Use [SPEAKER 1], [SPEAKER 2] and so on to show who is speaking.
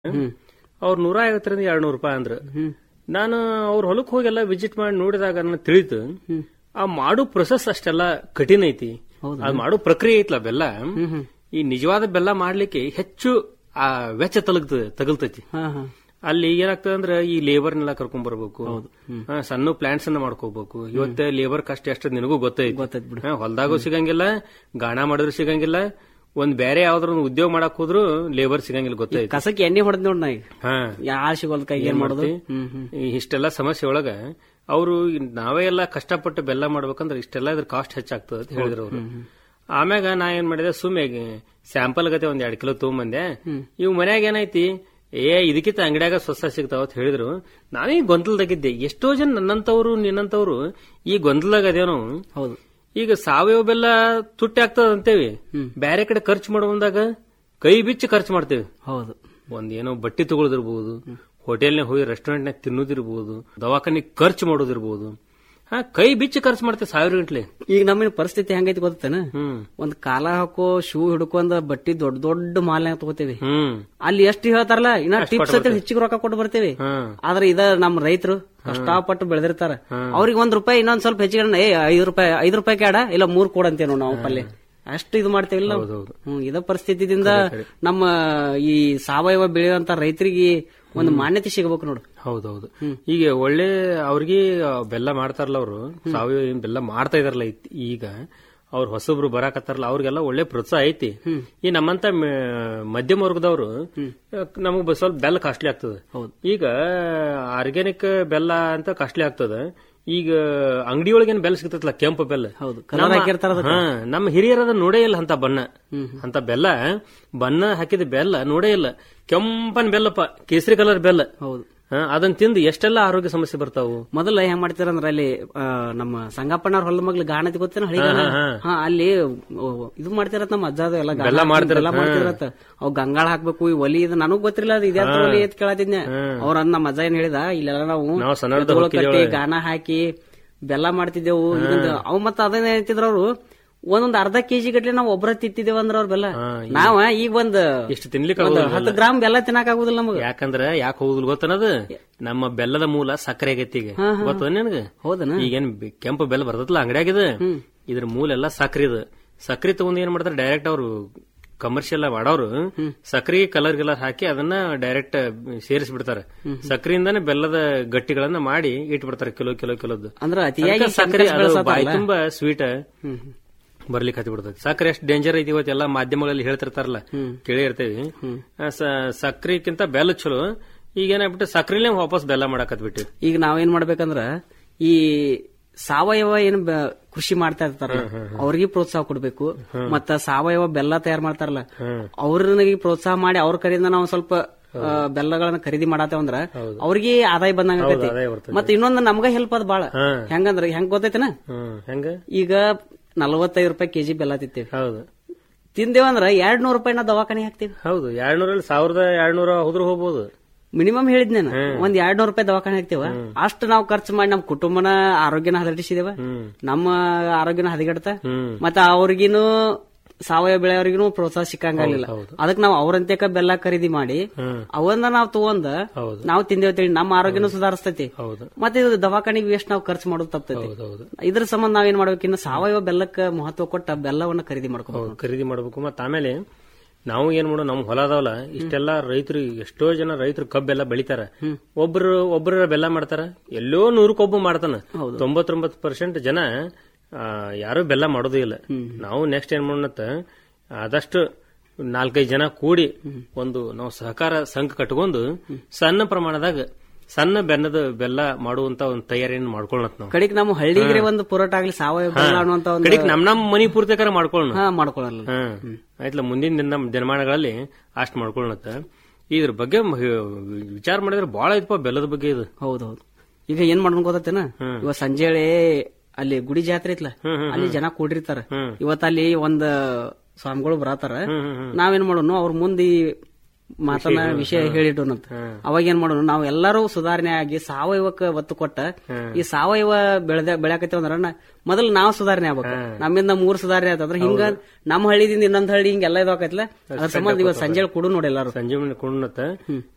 [SPEAKER 1] ಅವ್ರು ನೂರ ಐವತ್ತರಿಂದ ಎರಡ್ ನೂರು ರೂಪಾಯಿ ಅಂದ್ರ ನಾನು ಅವ್ರ ಹೊಲಕ್ ಹೋಗೆಲ್ಲ ವಿಸಿಟ್ ಮಾಡಿ ನೋಡಿದಾಗ ನನ್ನ ತಿಳಿತು ಆ ಮಾಡೋ ಪ್ರೊಸೆಸ್ ಅಷ್ಟೆಲ್ಲ ಕಠಿಣ ಐತಿ ಅದ್ ಮಾಡೋ ಪ್ರಕ್ರಿಯೆ ಐತ್ಲ ಬೆಲ್ಲ ಈ ನಿಜವಾದ ಬೆಲ್ಲ ಮಾಡ್ಲಿಕ್ಕೆ ಹೆಚ್ಚು ಆ ವೆಚ್ಚ ತಲಗ್ತದೆ ತಗಲ್ತೈತಿ
[SPEAKER 2] ಹಾ ಹಾ
[SPEAKER 1] ಅಲ್ಲಿ ಏನಾಗ್ತದೆ ಅಂದ್ರೆ ಈ ಲೇಬರ್ನೆಲ್ಲ ಕರ್ಕೊಂಡ್ ಬರ್ಬೇಕು ಹಾ, ಸಣ್ಣ ಪ್ಲಾಂಟ್ಸ್ ಅನ್ನ ಮಾಡ್ಕೋಬೇಕು ಇವತ್ತ ಲೇಬರ್ ಕಷ್ಟ ಎಷ್ಟು ನಿನಗೂ ಗೊತ್ತೈತಿ
[SPEAKER 2] ಗೊತ್ತೈತ್ ಬಿಡು.
[SPEAKER 1] ಹಾ, ಹೊಲ್ದಾಗೂ ಸಿಗಂಗಿಲ್ಲ ಗಾಣ ಮಾಡಿದ್ರು ಸಿಗಂಗಿಲ್ಲ ಒಂದ್ ಬೇರೆ ಯಾವ್ದಾರ ಒಂದು ಉದ್ಯೋಗ ಮಾಡಕ್ ಹೋದ್ರು ಲೇಬರ್ ಸಿಗಂಗಿಲ್ಲ ಗೊತ್ತೈತಿ
[SPEAKER 2] ಕಸಕ್ಕೆ ಎಣ್ಣೆ ಹೊಡೆದ್ ನೋಡ್ ನಾ ಈಗ
[SPEAKER 1] ಹಾ
[SPEAKER 2] ಯಾರು ಸಿಗೋಲ್ ಕೈ ಏನ್ ಮಾಡೋದು
[SPEAKER 1] ಮಾಡ್ತಿ?
[SPEAKER 2] ಹ್ಮ್ ಹ್ಮ್
[SPEAKER 1] ಈ ಇಷ್ಟೆಲ್ಲ ಸಮಸ್ಯೆ ಒಳಗ ಅವರು ನಾವೇ ಎಲ್ಲ ಕಷ್ಟಪಟ್ಟು ಬೆಲ್ಲ ಮಾಡ್ಬೇಕಂದ್ರೆ ಇಷ್ಟೆಲ್ಲ ಇದ್ರ ಕಾಸ್ಟ್ ಹೆಚ್ಚಾಗ್ತದೆ ಅಂತ ಹೇಳಿದ್ರು ಅವರು ಆಮ್ಯಾಗ ನಾ ಏನ್ ಮಾಡಿದೆ ಸುಮ್ಮನೆ ಸ್ಯಾಂಪಲ್ ಗತೆ ಒಂದ್ ಎರಡ್ ಕಿಲೋ ತಗೊಂಬಂದೆ ಇವ್ ಮನ್ಯಾಗ ಏನೈತಿ ಏ ಇದಕ್ಕಿಂತ ಅಂಗಡ್ಯಾಗ ಸ್ವಸ್ಥ ಸಿಗ್ತಾವ ಅಂತ ಹೇಳಿದ್ರು ನಾನೇ ಗೊಂದಲದಾಗಿದ್ದೆ ಎಷ್ಟೋ ಜನ ನನ್ನಂತವ್ರು ನಿನ್ನಂತವ್ರು ಈ ಗೊಂದಲದಾಗ ಅದೇವ್ ನಾವು
[SPEAKER 2] ಹೌದು
[SPEAKER 1] ಈಗ ಸಾವಯವ ಬೆಲ್ಲ ತುಟ್ಟಿ ಆಗ್ತದ ಅಂತೇವಿ ಬೇರೆ ಕಡೆ ಖರ್ಚು ಮಾಡುವಂದಾಗ ಕೈ ಬಿಚ್ಚಿ ಖರ್ಚು ಮಾಡ್ತೇವೆ
[SPEAKER 2] ಹೌದು
[SPEAKER 1] ಒಂದ್ ಏನೋ ಬಟ್ಟೆ ತಗೊಳ್ಳೋದಿರ್ಬೋದು ಹೋಟೆಲ್ನಾಗ ಹೋಗಿ ರೆಸ್ಟೋರೆಂಟ್ನಾಗ ತಿನ್ನೋದಿರ್ಬೋದು ದವಾಖಾನೆ ಖರ್ಚು ಮಾಡೋದಿರ್ಬೋದು ಹಾ ಕೈ ಬಿಚ್ಚಿ ಖರ್ಚು ಮಾಡ್ತೇವೆ ಸಾವಿರ ಗಂಟ್ಲೆ
[SPEAKER 2] ಈಗ ನಮ್ಮ ಪರಿಸ್ಥಿತಿ ಹೆಂಗೈತಿ ಗೊತ್ತೇನ
[SPEAKER 1] ಹ್ಮ್
[SPEAKER 2] ಒಂದ್ ಕಾಲ ಹಾಕೋ ಶೂ ಹಿಡ್ಕೊಂಡ್ ಬಟ್ಟಿ ದೊಡ್ಡ ದೊಡ್ಡ ಮಾಲ್ನಾಗ ತಗೋತೇವಿ
[SPEAKER 1] ಹ್ಮ್
[SPEAKER 2] ಅಲ್ಲಿ ಎಷ್ಟು ಹೇಳ್ತಾರಲ್ಲ ಇನ್ನ ಟಿಪ್ಸ್ ಅಂತ ಹೆಚ್ಚಿಗೆ ರೊಕ್ಕ ಕೊಟ್ಟು ಬರ್ತೇವೆ
[SPEAKER 1] ಹ್ಮ್
[SPEAKER 2] ಆದ್ರೆ ಇದ ನಮ್ಮ ರೈತರು ಕಷ್ಟಪಟ್ಟು ಬೆಳೆದಿರ್ತಾರ ಅವ್ರಿಗೆ ಒಂದ್ ರೂಪಾಯಿ ಇನ್ನೊಂದ್ ಸ್ವಲ್ಪ ಹೆಚ್ಚಿಗೆ ಏ ಐದು ರೂಪಾಯಿ ಐದು ರೂಪಾಯಿ ಕ್ಯಾಡ ಇಲ್ಲ ಮೂರ್ ಕೊಡ ಅಂತೇನು ನಾವು ಪಲ್ಯ ಅಷ್ಟು ಇದು ಮಾಡ್ತೇವಿಲ್ಲ ನಾವು.
[SPEAKER 1] ಹೌದೌದು.
[SPEAKER 2] ಹ್ಮ್ ಇದ ಪರಿಸ್ಥಿತಿದಿಂದ ನಮ್ಮ ಈ ಸಾವಯವ ಬೆಳೆಯುವಂತ ರೈತರಿಗೆ ಒಂದು ಮಾನ್ಯತೆ ಸಿಗಬೇಕು ನೋಡು
[SPEAKER 1] ಹೌದೌದು ಈಗ ಒಳ್ಳೆ ಅವ್ರಿಗೆ ಬೆಲ್ಲ ಮಾಡ್ತಾರಲ್ಲ ಅವರು ಸಾವಯವ ಏನ್ ಬೆಲ್ಲ ಮಾಡ್ತಾ ಇದಾರಲ್ಲ ಇತ್- ಈಗ ಅವ್ರ ಹೊಸಬ್ರು ಬರಾಕತ್ತಾರಲ್ಲ ಅವ್ರಿಗೆಲ್ಲ ಒಳ್ಳೆ ಪ್ರೋತ್ಸಾಹ ಐತಿ ಈ ನಮ್ಮಂತ ಮ- ಮಧ್ಯಮ ವರ್ಗದವರು ನಮಗ್ ಸ್ವಲ್ಪ ಬೆಲ್ಲ ಕಾಸ್ಟ್ಲಿ ಆಗ್ತದೆ
[SPEAKER 2] ಹೌದು.
[SPEAKER 1] ಈಗ ಆರ್ಗ್ಯಾನಿಕ್ ಬೆಲ್ಲ ಅಂತ ಕಾಸ್ಟ್ಲಿ ಆಗ್ತದೆ ಈಗ ಅಂಗಡಿ ಒಳಗೇನ್ ಬೆಲ್ಲ ಸಿಗ್ತೈತಲ್ಲ ಕೆಂಪು ಬೆಲ್ಲ
[SPEAKER 2] ಹೌದು ಕಲರ್
[SPEAKER 1] ನಮ್ಮ-
[SPEAKER 2] ಹಾಕಿರ್ತಾರ ಅದಕ್ಕೆ.
[SPEAKER 1] ಹಾ, ನಮ್ಮ ಹಿರಿಯರದ ನೋಡೇ ಇಲ್ಲ ಅಂತ ಬಣ್ಣ ಅಂತ ಬೆಲ್ಲ ಬಣ್ಣ ಹಾಕಿದ ಬೆಲ್ಲ ನೋಡೇ ಇಲ್ಲ ಕೆಂಪನ್ ಬೆಲ್ಲಪ್ಪ ಕೇಸರಿ ಕಲರ್ ಬೆಲ್ಲ
[SPEAKER 2] ಹೌದು
[SPEAKER 1] ಹಾ, ಅದನ್ನ ತಿಂದು ಎಷ್ಟೆಲ್ಲ ಆರೋಗ್ಯ ಸಮಸ್ಯೆ ಬರ್ತಾವು
[SPEAKER 2] ಮೊದಲ ಹೆಂಗ್ ಮಾಡ್ತೀರಂದ್ರ ಅಲ್ಲಿ ಆ, ನಮ್ಮ ಸಂಗಪ್ಪಣ್ಣವ್ರ ಹೊಲ ಮಗ್ಳು ಗಾಣತಿ ಗೊತ್ತೇನ ಹಳಿ ಗಾಣ? ಹಾ ಅಲ್ಲಿ ಓ, ಇದು ಮಾಡ್ತಿರತ್ ನಮ್ಮ ಅಜ್ಜ ಅದು ಎಲ್ಲ ಗಾಣ
[SPEAKER 1] ಬೆಲ್ಲ
[SPEAKER 2] ಹಾಕಿ
[SPEAKER 1] ಮಾಡ್ತಿರತ್,
[SPEAKER 2] ಬೆಲ್ಲ ಮಾಡ್ತಿರತ್ತ ಅವ್ ಗಂಗಾಳ ಹಾಕ್ಬೇಕು ಈ ಒಲಿ ಇದು ನನಗ್ ಗೊತ್ತಿಲ್ಲ ಅದು ಇದ್ಯಾತ್ರ ಒಲಿ ಅಂತ ಕೇಳತ್ತಿದ್ನೆ ಅವ್ರ ನಮ್ಮ ಅಜ್ಜ ಏನ್ ಹೇಳಿದ ಇಲ್ಲೆಲ್ಲ ನಾವು
[SPEAKER 1] ನಾವು ಸಣ್ಣವ್ರದ್ದು
[SPEAKER 2] ಎತ್ತುಗಳು
[SPEAKER 1] ಹೋಗ್ತಿದ್ದೇವೆ.
[SPEAKER 2] ಕಟ್ಟಿ ಗಾಣ ಹಾಕಿ ಬೆಲ್ಲ ಮಾಡ್ತಿದ್ದೆವು ಈಗಿಂದ ಅವ್ ಮತ್ತ ಅದನ್ನ ಹೇಳ್ತಿದ್ರ ಅವ್ರು ಒಂದೊಂದ್ ಅರ್ಧ ಕೆಜಿ ಗಟ್ಲೆ ನಾವು ಒಬ್ರ ತಿತ್ತಿದ್ದೇವ ಅಂದ್ರ ಅವ್ರ ಬೆಲ್ಲ ನಾವ ಈಗ ಒಂದ್
[SPEAKER 1] ಇಷ್ಟು ತಿನ್ಲಿಕ್ಕೆ
[SPEAKER 2] ಒಂದ್
[SPEAKER 1] ಆಗೋದಿಲ್ಲ.
[SPEAKER 2] ಹತ್ತು ಗ್ರಾಮ್ ಬೆಲ್ಲ ತಿನ್ನಕ್ ಆಗುದಿಲ್ಲ ನಮಗ
[SPEAKER 1] ಯಾಕಂದ್ರ ಯಾಕೆ ಹೋಗುದಿಲ್ಲ ಗೊತ್ತನದು ನಮ್ಮ ಬೆಲ್ಲದ ಮೂಲ ಸಕ್ಕರೆ ಆಗೈತಿ ಈಗ ಗೊತ್ತ ನಿನಗ
[SPEAKER 2] ಹೌದನ
[SPEAKER 1] ಈಗೇನ್ ಬೆ- ಕೆಂಪು ಬೆಲ್ಲ ಬರ್ತದಲ್ಲ ಅಂಗಡಿಯಾಗಿದ ಇದ್ರ ಮೂಲ ಎಲ್ಲ ಸಕ್ರೆ ಇದು ಸಕ್ರೆ ತಗೊಂಡ್ ಏನ್ ಮಾಡ್ತಾರೆ ಡೈರೆಕ್ಟ್ ಅವರು ಕಮರ್ಷಿಯಲ್ ಮಾಡೋರು ಸಕ್ರೆ ಕಲರ್ ಗಿಲರ್ ಹಾಕಿ ಅದನ್ನ ಡೈರೆಕ್ಟ್ ಸೇರಿಸಿ ಬಿಡ್ತಾರೆ ಸಕ್ರೆಯಿಂದಾನೆ ಬೆಲ್ಲದ ಗಟ್ಟಿಗಳನ್ನ ಮಾಡಿ ಇಟ್ಬಿಡ್ತಾರೆ ಕಿಲೋ ಕಿಲೋ ಕಿಲೋದು
[SPEAKER 2] ಅಂದ್ರ ಅತಿಯಾಗಿ
[SPEAKER 1] ಸಕ್ಕರೆ
[SPEAKER 2] chemicals ಬೆಳ್ಸತಾರಲ್ಲ.
[SPEAKER 1] ಬಾಯಿ ತುಂಬಾ ಸ್ವೀಟ್ ಬರ್ಲಿಕ್ಕೆ ಹತ್ತಿ ಬಿಡ್ತದೆ ಸಕ್ಕರೆ ಎಷ್ಟು ಡೇಂಜರ್ ಐತಿ ಇವತ್ತು ಎಲ್ಲಾ ಮಾಧ್ಯಮಗಳಲ್ಲಿ ಹೇಳ್ತಿರ್ತಾರಲ್ಲ ಕೇಳಿ ಇರ್ತೇವಿ ಆ, ಸ- ಸಕ್ರೆಕ್ಕಿಂತ ಬೆಲ್ಲ ಚಲೋ ಈಗ ಏನಾಗ್ಬಿಟ್ಟು ಸಕ್ರೆಲೇ ವಾಪಸ್ ಬೆಲ್ಲ ಮಾಡಾಕತ್ ಬಿಟ್ಟು
[SPEAKER 2] ಈಗ ನಾವೇನ್ ಮಾಡ್ಬೇಕಂದ್ರ ಈ ಸಾವಯವ ಏನ್ ಬ- ಕೃಷಿ ಮಾಡ್ತಾ ಇರ್ತಾರ ಅವ್ರಿಗೆ ಪ್ರೋತ್ಸಾಹ ಕೊಡ್ಬೇಕು ಮತ್ತ ಸಾವಯವ ಬೆಲ್ಲ ತಯಾರು ಮಾಡ್ತಾರಲ್ಲ ಅವ್ರಿಗೆ ಪ್ರೋತ್ಸಾಹ ಮಾಡಿ ಅವ್ರ ಕಡೆಯಿಂದ ನಾವು ಸ್ವಲ್ಪ ಆ, ಬೆಲ್ಲಗಳನ್ನ ಖರೀದಿ ಮಾಡತ್ತೇವಂದ್ರ ಅವ್ರಿಗೆ ಆದಾಯ ಬಂದಂಗ ಆಕೈತಿ
[SPEAKER 1] ಆದಾಯ ಬರ್ತದೆ.
[SPEAKER 2] ಮತ್ತ ಇನ್ನೊಂದ್ ನಮ್ಗ ಹೆಲ್ಪ್ ಅದ ಬಾಳ ಹೆಂಗಂದ್ರ ಹೆಂಗ್ ಗೊತ್ತೈತನ
[SPEAKER 1] ಹ್ಮ್ ಹೆಂಗ
[SPEAKER 2] ಈಗ ನಲವತ್ತೈದು ರೂಪಾಯಿ ಕೆಜಿ ಬೆಲ್ಲ ತಿಂತೇವಿ
[SPEAKER 1] ಹೌದು
[SPEAKER 2] ತಿಂದೇವಂದ್ರ ಎರಡ್ ನೂರು ರೂಪಾಯಿ ನಾವು ದವಾಖಾನೆ ಹಾಕ್ತಿವಿ
[SPEAKER 1] ಹೌದು ಎರಡ್ನೂರಲ್ಲಿ ಸಾವಿರದ ಎರಡ್ನೂರ ಹೋದ್ರು ಹೋಗ್ಬೋದು
[SPEAKER 2] ಮಿನಿಮಮ್ ಹೇಳಿದ್ನೇನ ಒಂದ್ ಎರಡ್ ನೂರು ರೂಪಾಯಿ ದವಾಖಾನೆ ಹಾಕ್ತಿವ ಅಷ್ಟು ನಾವು ಖರ್ಚು ಮಾಡಿ ನಮ್ ಕುಟುಂಬನ ಆರೋಗ್ಯನ ಹದಗೆಡಿಸಿದೇವ ನಮ್ಮ ಆರೋಗ್ಯನ ಹದಗೆಡ್ತ
[SPEAKER 1] ಹ್ಮ್
[SPEAKER 2] ಮತ್ತ ಅವ್ರಿಗಿನು ಸಾವಯವ ಬೆಳೆಯವ್ರಿಗೂ ಪ್ರೋತ್ಸಾಹ ಸಿಕ್ಕಂಗಾಗ್ಲಿಲ್ಲ ಅದಕ್ಕೆ ನಾವು ಅವ್ರಂತೆಕ ಬೆಲ್ಲ ಖರೀದಿ ಮಾಡಿ ಅವನ್ನ ನಾವು ತಗೊಂಡ
[SPEAKER 1] ಹೌದು.
[SPEAKER 2] ನಾವು ತಿಂದೇವ್ ನಮ್ಮ ಆರೋಗ್ಯನೂ ಸುಧಾರಿಸ್ತೈತಿ
[SPEAKER 1] ಹೌದು
[SPEAKER 2] ಮತ್ತೆ ಇದು ದವಾಖಾನಿಗೆ ವೇಸ್ಟ್ ನಾವು ಖರ್ಚು ಮಾಡೋದು ತಪ್ತೈತಿ
[SPEAKER 1] ಹೌದು ಹೌದು
[SPEAKER 2] ಇದ್ರ ಸಂಬಂಧ ನಾವೇನ್ ಮಾಡ್ಬೇಕು ಇನ್ನು ಸಾವಯವ ಬೆಲ್ಲಕ್ಕ ಮಹತ್ವ ಕೊಟ್ಟ ಬೆಲ್ಲವನ್ನ ಖರೀದಿ ಮಾಡ್ಕೋಬೇಕು
[SPEAKER 1] ಹೌದು ಖರೀದಿ ಮಾಡ್ಬೇಕು ಮತ್ತ ಆಮೇಲೆ ನಾವು ಏನ್ ಮಾಡೋ ನಮ್ ಹೊಲ ಅದಾವಲ್ಲ ಇಷ್ಟೆಲ್ಲ ರೈತರು ಎಷ್ಟೋ ಜನ ರೈತರು ಕಬ್ಬೆಲ್ಲ ಬೆಳಿತಾರ ಒಬ್ರು ಒಬ್ರು ಬೆಲ್ಲ ಮಾಡ್ತಾರ ಎಲ್ಲೋ ನೂರಕ್ಕೊಬ್ಬ ಮಾಡ್ತಾನ ತೊಂಬತ್ತೊಂಬತ್ತು ಪರ್ಸೆಂಟ್ ಜನ ಆ, ಯಾರು ಬೆಲ್ಲ ಮಾಡೋದೇ ಇಲ್ಲ ನಾವು ನೆಕ್ಸ್ಟ್ ಏನ್ ಮಾಡೋಣತ್ತ ಆದಷ್ಟು ನಾಲ್ಕೈದು ಜನ ಕೂಡಿ ಒಂದು ನಾವು ಸಹಕಾರ ಸಂಘ ಕಟ್ಕೊಂಡು ಸಣ್ಣ ಪ್ರಮಾಣದಾಗ ಸಣ್ಣ ಬೆನ್ನದ ಬೆಲ್ಲ ಮಾಡುವಂತ ಒಂದು ತಯಾರಿಯನ್ನು ಮಾಡ್ಕೊಳ್ಳತ್ ನಾವು
[SPEAKER 2] ಕಡೆಗೆ ನಮ್ಮ ಹಳ್ಳಿಗೆ ಒಂದು ಪುರೋಟ ಆಗ್ಲಿ ಸಾವಯವ ಬೆಲ್ಲ ಅನ್ನುವಂತ ಒಂದು
[SPEAKER 1] ಕಡೆಗೆ ನಮ್ ನಮ್ ಮನಿ ಪೂರ್ತಿಕರ ಮಾಡ್ಕೊಳ್ಳೋಣ
[SPEAKER 2] ಹಾ ಮಾಡ್ಕೊಳ್ಳಲ್ಲ
[SPEAKER 1] ಹ್ಮ್ ಆಯ್ತಲ್ಲ ಮುಂದಿನ ದಿನ ದಿನಮಾನಗಳಲ್ಲಿ ಅಷ್ಟ್ ಮಾಡ್ಕೊಳ್ಳತ್ತ ಇದ್ರ ಬಗ್ಗೆ ಮ- ವಿಚಾರ ಮಾಡಿದ್ರೆ ಬಹಳ ಐತಪ್ಪ ಬೆಲ್ಲದ ಬಗ್ಗೆ ಇದು
[SPEAKER 2] ಹೌದೌದು ಈಗ ಏನ್ ಮಾಡೋಣ ಗೊತ್ತೇನ ಇವಾಗ ಸಂಜೆಳೆ ಅಲ್ಲಿ ಗುಡಿ ಜಾತ್ರೆ ಐತ್ಲ ಅಲ್ಲಿ ಜನ ಕೂಡಿರ್ತಾರ ಇವತ್ತ ಅಲ್ಲಿ ಒಂದ್ ಸ್ವಾಮಿಗಳು ಬರತಾರ ನಾವೇನ್ ಮಾಡೋಣ ಅವ್ರ ಮುಂದೆ ಈ ಮಾತನ್ನ ವಿಷಯ ಹೇಳಿಡೋಣಂತ ಅವಾಗ ಏನ್ ಮಾಡೋಣ ನಾವು ಎಲ್ಲರೂ ಸುಧಾರಣೆ ಆಗಿ ಸಾವಯವಕ್ಕೆ ಒತ್ತು ಕೊಟ್ಟ ಈ ಸಾವಯವ ಬೆಳೆದ ಬೆಳೆಯಕತ್ತೇವ ಅಂದ್ರ ನ- ಮೊದಲು ನಾವು ಸುಧಾರಣೆ ಆಗ್ಬೇಕು ನಮ್ಮಿಂದ ಮೂರ್ ಸುಧಾರಣೆ ಆತಂದ್ರ ಹಿಂಗ ನಮ್ಮ ಹಳ್ಳಿದಿಂದ ಇನ್ನೊಂದ್ ಹಳ್ಳಿ ಹಿಂಗೆಲ್ಲ ಇದಾಕೈತ್ಲ ಅದ್ರ ಸಂಬಂಧ ಇವತ್ತು ಸಂಜೆ ಕೊಡು ನೋಡಿ ಎಲ್ಲಾರು
[SPEAKER 1] ಸಂಜೆ ಮುಂದೆ ಕುಣ್ಣತ್ತ